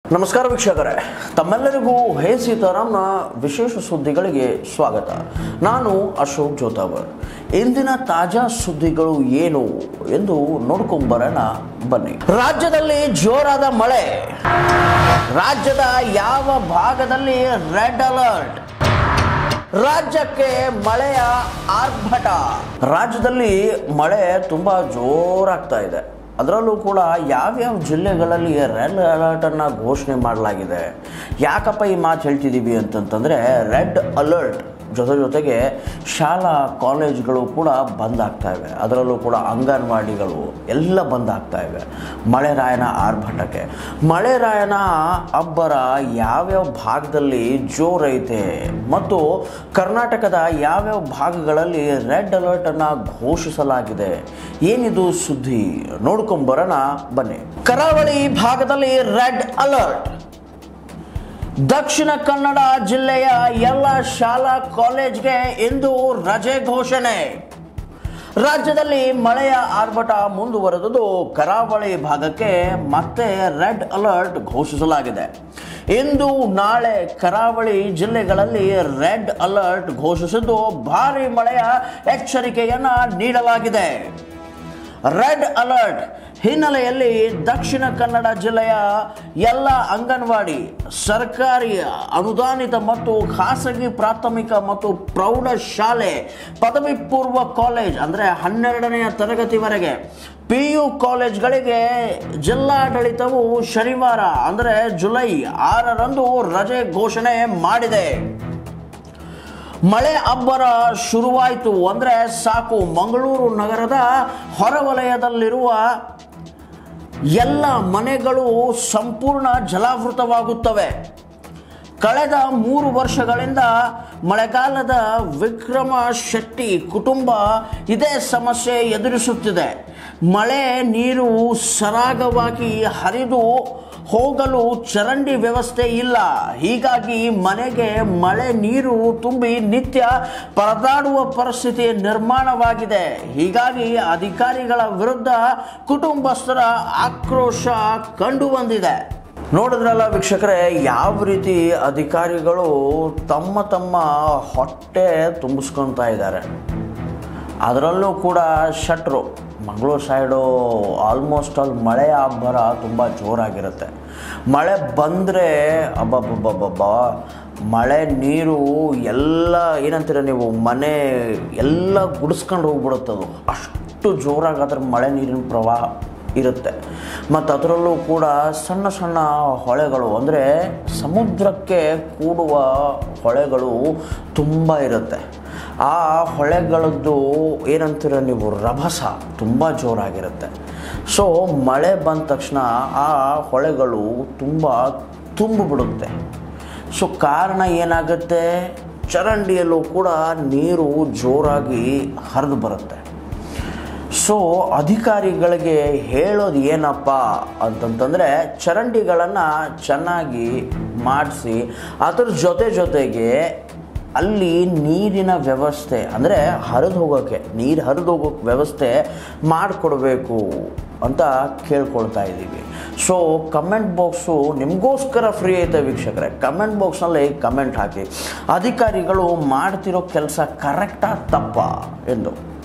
ನಮಸ್ಕಾರ ವೀಕ್ಷಕರೇ ತಮ್ಮೆಲ್ಲರಿಗೂ ಹೇ ಸೀತಾರಾಮ್ನ ವಿಶೇಷ ಸುದ್ದಿಗಳಿಗೆ ಸ್ವಾಗತ ನಾನು ಅಶೋಕ್ ಜೋತಾವರ್ ಇಂದಿನ ತಾಜಾ ಸುದ್ದಿಗಳು ಏನು ಎಂದು ನೋಡ್ಕೊಂಬರೋಣ ಬನ್ನಿ ರಾಜ್ಯದಲ್ಲಿ ಜೋರಾದ ಮಳೆ ರಾಜ್ಯದ ಯಾವ ಭಾಗದಲ್ಲಿ ರೆಡ್ ಅಲರ್ಟ್ ರಾಜ್ಯಕ್ಕೆ ಮಳೆಯ ಆರ್ಭಟ ರಾಜ್ಯದಲ್ಲಿ ಮಳೆ ತುಂಬಾ ಜೋರಾಗ್ತಾ ಇದೆ ಅದರಲ್ಲೂ ಕೂಡ ಯಾವ್ಯಾವ ಜಿಲ್ಲೆಗಳಲ್ಲಿ ರೆಡ್ ಅಲರ್ಟ್ ಅನ್ನ ಘೋಷಣೆ ಮಾಡಲಾಗಿದೆ ಯಾಕಪ್ಪ ಈ ಮಾತು ಹೇಳ್ತಿದ್ದೀವಿ ಅಂತಂತಂದ್ರೆ ರೆಡ್ ಅಲರ್ಟ್ ಜೊತೆ ಜೊತೆಗೆ ಶಾಲಾ ಕಾಲೇಜ್ಗಳು ಕೂಡ ಬಂದ್ ಆಗ್ತಾ ಇವೆ ಅದರಲ್ಲೂ ಕೂಡ ಅಂಗನವಾಡಿಗಳು ಎಲ್ಲ ಬಂದ್ ಆಗ್ತಾ ಇವೆ ಮಳೆರಾಯನ ಆರ್ಭಟಕ್ಕೆ ಮಳೆರಾಯನ ಅಬ್ಬರ ಯಾವ್ಯಾವ ಭಾಗದಲ್ಲಿ ಜೋರೈತೆ ಮತ್ತು ಕರ್ನಾಟಕದ ಯಾವ್ಯಾವ ಭಾಗಗಳಲ್ಲಿ ರೆಡ್ ಅಲರ್ಟ್ ಅನ್ನ ಘೋಷಿಸಲಾಗಿದೆ ಏನಿದು ಸುದ್ದಿ ನೋಡ್ಕೊಂಬರೋಣ ಬನ್ನಿ ಕರಾವಳಿ ಭಾಗದಲ್ಲಿ ರೆಡ್ ಅಲರ್ಟ್ ದಕ್ಷಿಣ ಕನ್ನಡ ಜಿಲ್ಲೆಯ ಎಲ್ಲ ಶಾಲಾ ಕಾಲೇಜ್ಗೆ ಇಂದು ರಜೆ ಘೋಷಣೆ ರಾಜ್ಯದಲ್ಲಿ ಮಳೆಯ ಆರ್ಭಟ ಮುಂದುವರೆದುದು ಕರಾವಳಿ ಭಾಗಕ್ಕೆ ಮತ್ತೆ ರೆಡ್ ಅಲರ್ಟ್ ಘೋಷಿಸಲಾಗಿದೆ ಇಂದು ನಾಳೆ ಕರಾವಳಿ ಜಿಲ್ಲೆಗಳಲ್ಲಿ ರೆಡ್ ಅಲರ್ಟ್ ಘೋಷಿಸಿದ್ದು ಭಾರಿ ಮಳೆಯ ಎಚ್ಚರಿಕೆಯನ್ನ ನೀಡಲಾಗಿದೆ ರೆಡ್ ಅಲರ್ಟ್ ಹಿನ್ನೆಲೆಯಲ್ಲಿ ದಕ್ಷಿಣ ಕನ್ನಡ ಜಿಲ್ಲೆಯ ಎಲ್ಲ ಅಂಗನವಾಡಿ ಸರ್ಕಾರಿ ಅನುದಾನಿತ ಮತ್ತು ಖಾಸಗಿ ಪ್ರಾಥಮಿಕ ಮತ್ತು ಪ್ರೌಢ ಶಾಲೆ ಪದವಿ ಪೂರ್ವ ಕಾಲೇಜ್ ಅಂದರೆ ಹನ್ನೆರಡನೆಯ ತರಗತಿವರೆಗೆ ಪಿ ಯು ಕಾಲೇಜ್ಗಳಿಗೆ ಜಿಲ್ಲಾಡಳಿತವು ಶನಿವಾರ ಅಂದರೆ ಜುಲೈ ಆರರಂದು ರಜೆ ಘೋಷಣೆ ಮಾಡಿದೆ ಮಳೆ ಅಬ್ಬರ ಶುರುವಾಯಿತು ಅಂದರೆ ಸಾಕು ಮಂಗಳೂರು ನಗರದ ಹೊರವಲಯದಲ್ಲಿರುವ ಎಲ್ಲ ಮನೆಗಳು ಸಂಪೂರ್ಣ ಜಲಾವೃತವಾಗುತ್ತವೆ ಕಳೆದ ಮೂರು ವರ್ಷಗಳಿಂದ ಮಳೆಗಾಲದ ವಿಕ್ರಮ ಶೆಟ್ಟಿ ಕುಟುಂಬ ಇದೇ ಸಮಸ್ಯೆ ಎದುರಿಸುತ್ತಿದೆ ಮಳೆ ನೀರು ಸರಾಗವಾಗಿ ಹರಿದು ಹೋಗಲು ಚರಂಡಿ ವ್ಯವಸ್ಥೆ ಇಲ್ಲ ಹೀಗಾಗಿ ಮನೆಗೆ ಮಳೆ ನೀರು ತುಂಬಿ ನಿತ್ಯ ಪರದಾಡುವ ಪರಿಸ್ಥಿತಿ ನಿರ್ಮಾಣವಾಗಿದೆ ಹೀಗಾಗಿ ಅಧಿಕಾರಿಗಳ ವಿರುದ್ಧ ಕುಟುಂಬಸ್ಥರ ಆಕ್ರೋಶ ಕಂಡು ಬಂದಿದೆ ನೋಡಿದ್ರಲ್ಲ ವೀಕ್ಷಕರೇ ಯಾವ ರೀತಿ ಅಧಿಕಾರಿಗಳು ತಮ್ಮ ತಮ್ಮ ಹೊಟ್ಟೆ ತುಂಬಿಸ್ಕೊತಾ ಇದ್ದಾರೆ ಅದರಲ್ಲೂ ಕೂಡ ಶಟ್ರು ಮಂಗಳೂರು ಸೈಡು ಆಲ್ಮೋಸ್ಟ್ ಆಲ್ ಮಳೆಯ ಅಬ್ಬರ ತುಂಬ ಜೋರಾಗಿರುತ್ತೆ ಮಳೆ ಬಂದರೆ ಅಬ್ಬಬ್ಬಬ್ಬಬ್ಬ ಮಳೆ ನೀರು ಎಲ್ಲ ಏನಂತೀರ ನೀವು ಮನೆ ಎಲ್ಲ ಗುಡಿಸ್ಕೊಂಡು ಹೋಗ್ಬಿಡುತ್ತದು ಅಷ್ಟು ಜೋರಾಗಿ ಅದ್ರ ಮಳೆ ನೀರಿನ ಪ್ರವಾಹ ಇರುತ್ತೆ ಮತ್ತು ಅದರಲ್ಲೂ ಕೂಡ ಸಣ್ಣ ಸಣ್ಣ ಹೊಳೆಗಳು ಅಂದರೆ ಸಮುದ್ರಕ್ಕೆ ಕೂಡುವ ಹೊಳೆಗಳು ತುಂಬ ಇರುತ್ತೆ ಆ ಹೊಳೆಗಳದ್ದು ಏನಂತೀರ ನೀವು ರಭಸ ತುಂಬ ಜೋರಾಗಿರುತ್ತೆ ಸೊ ಮಳೆ ಬಂದ ತಕ್ಷಣ ಆ ಹೊಳೆಗಳು ತುಂಬ ತುಂಬಿಬಿಡುತ್ತೆ ಸೊ ಕಾರಣ ಏನಾಗುತ್ತೆ ಚರಂಡಿಯಲ್ಲೂ ಕೂಡ ನೀರು ಜೋರಾಗಿ ಹರಿದು ಬರುತ್ತೆ ಸೊ ಅಧಿಕಾರಿಗಳಿಗೆ ಹೇಳೋದು ಏನಪ್ಪ ಅಂತಂತಂದರೆ ಚರಂಡಿಗಳನ್ನು ಚೆನ್ನಾಗಿ ಮಾಡಿಸಿ ಅದ್ರ ಜೊತೆ ಜೊತೆಗೆ ಅಲ್ಲಿ ನೀರಿನ ವ್ಯವಸ್ಥೆ ಅಂದರೆ ಹರಿದು ಹೋಗೋಕ್ಕೆ ನೀರು ಹರಿದು ಹೋಗೋಕ್ಕೆ ವ್ಯವಸ್ಥೆ ಮಾಡಿಕೊಡ್ಬೇಕು ಅಂತ ಕೇಳ್ಕೊಳ್ತಾ ಇದ್ದೀವಿ ಸೊ ಕಮೆಂಟ್ ಬಾಕ್ಸು ನಿಮಗೋಸ್ಕರ ಫ್ರೀ ಐತೆ ವೀಕ್ಷಕರೇ ಕಮೆಂಟ್ ಬಾಕ್ಸ್ನಲ್ಲಿ ಕಮೆಂಟ್ ಹಾಕಿ ಅಧಿಕಾರಿಗಳು ಮಾಡ್ತಿರೋ ಕೆಲಸ ಕರೆಕ್ಟಾ ತಪ್ಪಾ ಎಂದು